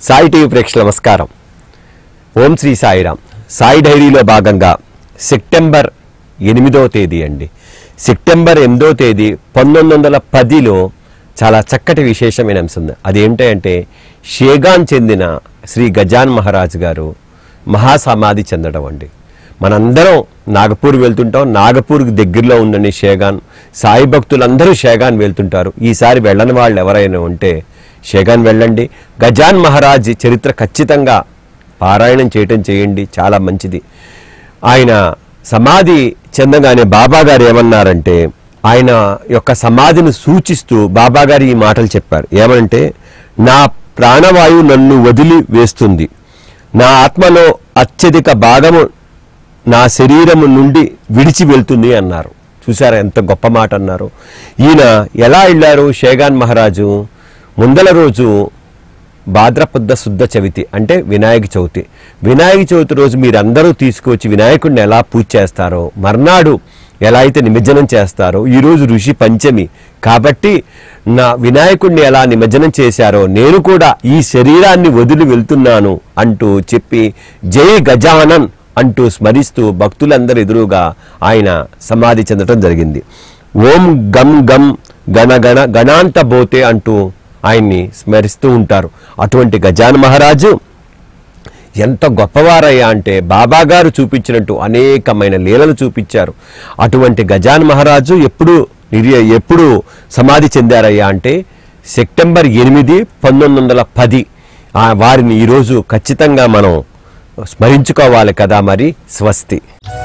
Sai TV ప్రేక్షకుల నమస్కారం ఓం శ్రీ సాయిరామ్ సాయి డైరీలో భాగంగా సెప్టెంబర్ ఎనిమిదవ తేదీ అండి సెప్టెంబర్ ఎనిమిదో తేదీ పంతొమ్మిది వందల పదిలో చాలా చక్కటి విశేషమైన అంశం ఉంది అదేంటంటే షేగాన్ చెందిన శ్రీ గజాన్ మహారాజ్ గారు మహాసమాధి చెందడం అండి మనందరం నాగపూర్ వెళ్తుంటాం నాగపూర్కి దగ్గరలో ఉందండి షేగాన్ సాయి భక్తులందరూ షేగాన్ వెళ్తుంటారు ఈసారి వెళ్ళని వాళ్ళు ఎవరైనా ఉంటే షేగాన్ వెళ్ళండి గజాన్ మహారాజ్ చరిత్ర ఖచ్చితంగా పారాయణం చేయటం చేయండి చాలా మంచిది ఆయన సమాధి చెందగానే బాబా గారు ఏమన్నారంటే ఆయన యొక్క సమాధిని సూచిస్తూ బాబా గారు ఈ మాటలు చెప్పారు ఏమంటే నా ప్రాణవాయువు నన్ను వదిలి వేస్తుంది నా ఆత్మలో అత్యధిక భాగము నా శరీరము నుండి విడిచి వెళ్తుంది అన్నారు చూసారా ఎంత గొప్ప మాట అన్నారు ఈయన ఎలా వెళ్ళారు షేగాన్ మహారాజు ముందల రోజు భాద్రపద శుద్ధ చవితి అంటే వినాయక చవితి వినాయక చవితి రోజు మీరందరూ తీసుకువచ్చి వినాయకుడిని ఎలా పూజ చేస్తారో మర్నాడు ఎలా అయితే నిమజ్జనం చేస్తారో ఈరోజు ఋషి పంచమి కాబట్టి నా వినాయకుడిని ఎలా నిమజ్జనం చేశారో నేను కూడా ఈ శరీరాన్ని వదిలి వెళ్తున్నాను అంటూ చెప్పి జై గజానన్ అంటూ స్మరిస్తూ భక్తులందరి ఎదురుగా ఆయన సమాధి చెందటం జరిగింది ఓం గం గం గణ గణ గణాంత బోతే అంటూ ఆయన్ని స్మరిస్తూ ఉంటారు అటువంటి గజాన్ మహారాజు ఎంత గొప్పవారయ్యా అంటే బాబా గారు చూపించినట్టు అనేకమైన లీలలు చూపించారు అటువంటి గజాన్ మహారాజు ఎప్పుడు నిర్య ఎప్పుడు సమాధి చెందారయ్యా అంటే సెప్టెంబర్ ఎనిమిది పంతొమ్మిది వందల పది ఆ వారిని ఈరోజు ఖచ్చితంగా మనం స్మరించుకోవాలి కదా మరి స్వస్తి